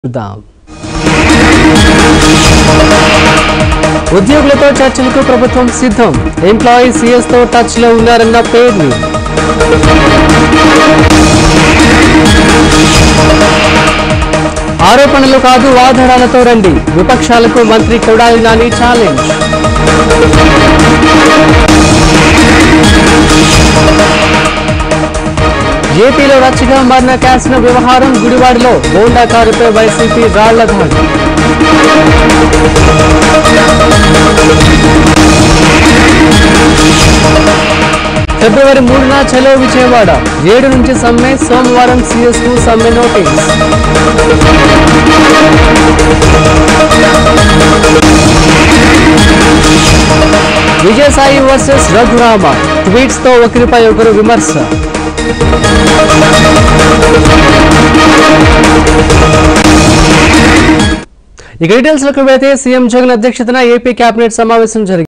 చూద్దాం ఉద్యోగులతో చర్చలకు ప్రభుత్వం సిద్ధం ఎంప్లాయీ సీఎస్ తో టచ్ లో ఉన్నారన్న పేర్ని ఆరోపణలు కాదు ఆధారాలతో రండి విపక్షాలకు మంత్రి కొడాలి నాని ఛాలెంజ్ ఏపీలో రచ్చగా మారిన క్యాసిన వ్యవహారం గుడివాడలో బోండా కారుపై వైసీపీ రాళ్ల దాడి ఫిబ్రవరి మూడున చలో విజయవాడ ఏడు నుంచి సమ్మె సోమవారం సీఎస్ కు సమ్మె notice Vijayasai versus Raghurama tweets తో ఒకరిపై ఒకరు విమర్శ ఇక డీటెయిల్స్ లోకి వెళితే సీఎం జగన్ అధ్యక్షతన ఏపీ కేబినెట్ సమావేశం జరిగింది